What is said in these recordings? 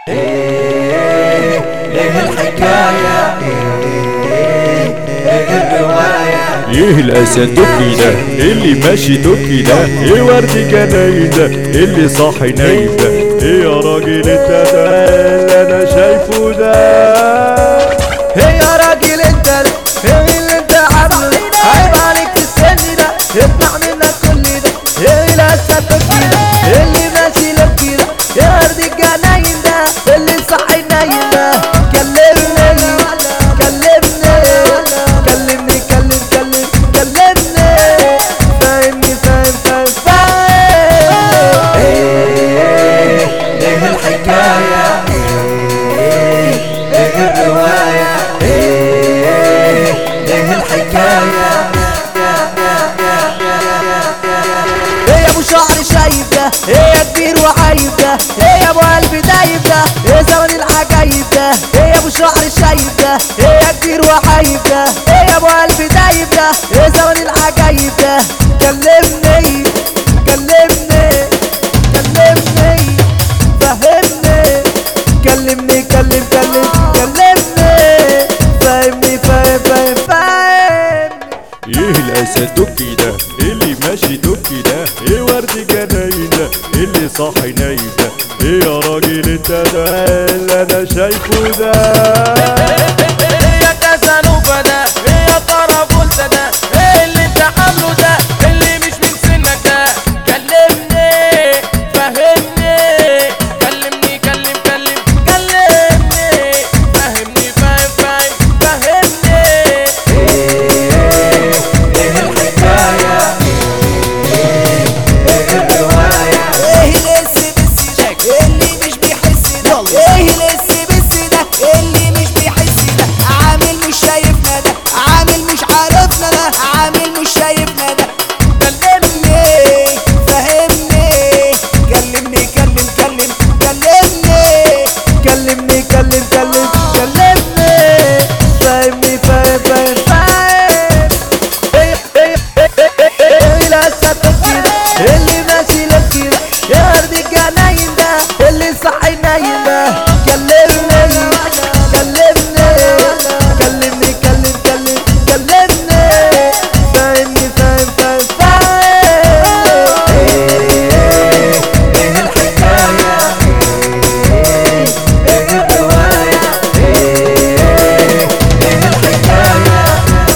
ايه ايه الحكاية ايه ايه الرواية ايه الاسد دوكي ده اللي ماشي دوكي ده ايه ورد جناين ده اللي صاحي نايم ده ايه يا راجل انت ده اللي انا شايفه ده ايه يا راجل انت ده ايه اللي انت عامله ده عيب عليك في السن ده اطلع منك كل ده ايه الاسد دوكي ده اللي ماشي لبكي ده يا ورد الجناين ده اللي صاحي نايم ده كلمني كلمني كلمني كلم كلم كلمني فاهمني فاهم فاهم فاهم ايه ايه الحكاية ايه ايه الرواية ايه ايه الحكاية ايه يا ابو شعر شايب ده ايه يا كبير وعايب ده ايه يا ابو قلب دايب ده ايه زمن العجايب ده ايه يا ابو شعر شايب ده ايه يا كبير وعايب ده ايه يا ابو قلب دايب ده ايه زمن العجايب ده كلمني كلمني كلمني فهمني كلمني كلم كلم كلمني فهمني فاهم فاهم فاهم ايه الاسد دوكي ده اللي ماشي دوكي ده ايه ورد جناين ده اللي صاحي نايم ده ايه يا راجل انت ده اللي انا شايفه ده يا كاسانوفا ده يا طرابلسة ده ايه اللي انت عامله ده اللي مش من سنك ده كلمني فهمني كلمني كلم كلم كلمني فهمني فاهم فاهم فهمني ايه ايه الحكاية ايه ايه الرواية ايه الاس بس ده اللي مش بيحس ده ايه الاس بس ده اللي مش بيحس ده عامل مش شايفنا ده عامل مش عارفنا ده عامل مش شايفنا ده كلمني فهمني كلمني كلم كلم كلمني كلمني كلم كلم كلمني فهمني فاهم فاهم فاهم ايه ايه ايه ايه ايه الاسد كده اللي ماشي لك كده يا ارض الجناين ده اللي صحي نايم ده كلمني كلمني كلمني كلم كلم كلمني فاهمني فاهم فاهم فاهم ايه ايه الحكاية ايه ايه الرواية ايه ايه الحكاية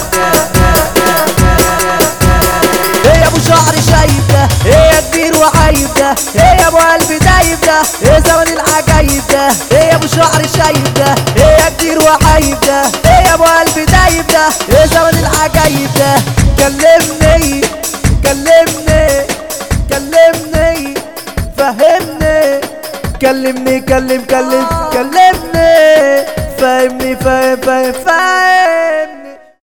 ايه يا ابو شعر شايب ده ايه يا كبير وعايب ده ايه يا ابو قلب دايب ده ايه زمن العجايب ده ايه يا ابو شعر شايب ده ايه يا كبير وعايب ده ايه يا ابو قلب دايب ده ايه زمن العجايب ده كلمني كلمني كلمني فهمني كلمني كلم كلم كلمني فهمني فاهم فاهم فاهم